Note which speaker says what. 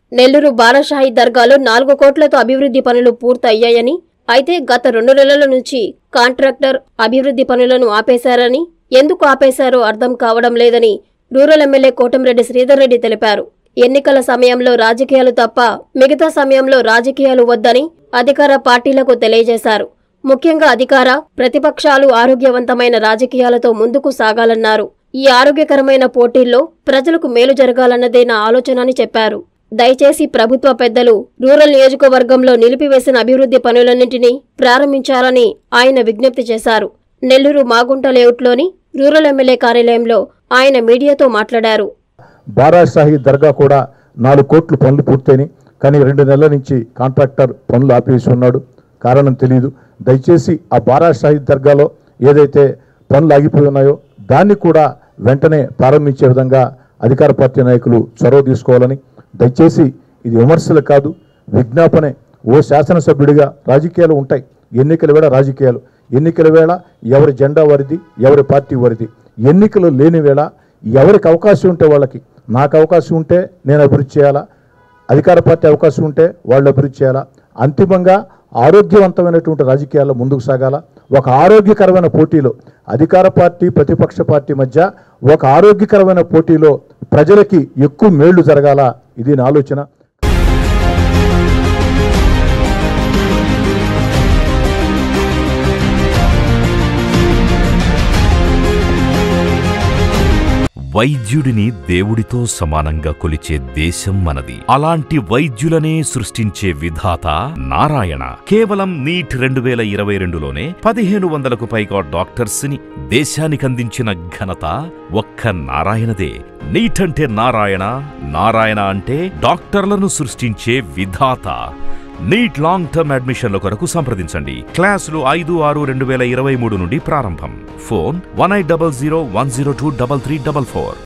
Speaker 1: నెల్లూరు బాలషాహి దర్గాలో నాలుగు కోట్లతో అభివృద్ధి పనులు పూర్తయ్యాయని అయితే గత రెండు నెలల నుంచి కాంట్రాక్టర్ అభివృద్ధి పనులను ఆపేశారని ఎందుకు ఆపేశారో అర్థం కావడం లేదని రూరల్ ఎమ్మెల్యే కోటంరెడ్డి శ్రీధర్ రెడ్డి తెలిపారు ఎన్నికల సమయంలో రాజకీయాలు తప్ప మిగతా సమయంలో రాజకీయాలు వద్దని అధికార పార్టీలకు తెలియజేశారు ముఖ్యంగా అధికార ప్రతిపక్షాలు ఆరోగ్యవంతమైన రాజకీయాలతో ముందుకు సాగాలన్నారు ఈ ఆరోగ్యకరమైన పోటీల్లో ప్రజలకు మేలు జరగాలన్నదే నా ఆలోచన అని చెప్పారు దయచేసి ప్రభుత్వ పెద్దలు రూరల్ నియోజకవర్గంలో నిలిపివేసిన అభివృద్ధి పనులన్నింటినీ ప్రారంభించాలని ఆయన విజ్ఞప్తి చేశారు నెల్లూరు మాగుంట లేఅవుట్లోని రూరల్ ఎమ్మెల్యే కార్యాలయంలో ఆయన మీడియాతో మాట్లాడారు
Speaker 2: బారాషాహి దర్గా కూడా నాలుగు కోట్లు పనులు పూర్తయినాయి కానీ రెండు నెలల నుంచి కాంట్రాక్టర్ పనులు ఆపేసి ఉన్నాడు కారణం తెలియదు దయచేసి ఆ బారాషాహి దర్గాలో ఏదైతే పనులు ఆగిపోయి ఉన్నాయో దాన్ని కూడా వెంటనే ప్రారంభించే విధంగా అధికార పార్టీ నాయకులు చొరవ తీసుకోవాలని దయచేసి ఇది విమర్శలు కాదు విజ్ఞాపనే ఓ శాసనసభ్యుడిగా రాజకీయాలు ఉంటాయి ఎన్నికల వేళ రాజకీయాలు ఎన్నికల వేళ ఎవరి జెండా వారిది ఎవరి పార్టీ వారిది ఎన్నికలు లేని వేళ ఎవరికి అవకాశం ఉంటే వాళ్ళకి నాకు అవకాశం ఉంటే నేను అభివృద్ధి చేయాలా అధికార పార్టీ అవకాశం ఉంటే వాళ్ళు అభివృద్ధి చేయాలా అంతిమంగా ఆరోగ్యవంతమైనటువంటి రాజకీయాల్లో ముందుకు సాగాల ఒక ఆరోగ్యకరమైన పోటీలో అధికార పార్టీ ప్రతిపక్ష పార్టీ మధ్య ఒక ఆరోగ్యకరమైన పోటీలో ప్రజలకి ఎక్కువ మేళ్లు జరగాల ఇది నా ఆలోచన
Speaker 3: వైద్యుడిని దేవుడితో సమానంగా కొలిచే దేశం మనది అలాంటి వైద్యులనే సృష్టించే విధాత నారాయణ కేవలం నీట్ రెండు వేల ఇరవై రెండులోనే పదిహేను వందలకు పైగా డాక్టర్స్ ని దేశానికందించిన ఘనత ఒక్క నారాయణదే నీట్ అంటే నారాయణ నారాయణ అంటే డాక్టర్లను సృష్టించే విధాత నీట్ లాంగ్ టర్మ్ అడ్మిషన్ల కొరకు సంప్రదించండి క్లాసులు ఐదు ఆరు రెండు వేల ఇరవై మూడు నుండి ప్రారంభం phone one eight double zero one zero two double three double four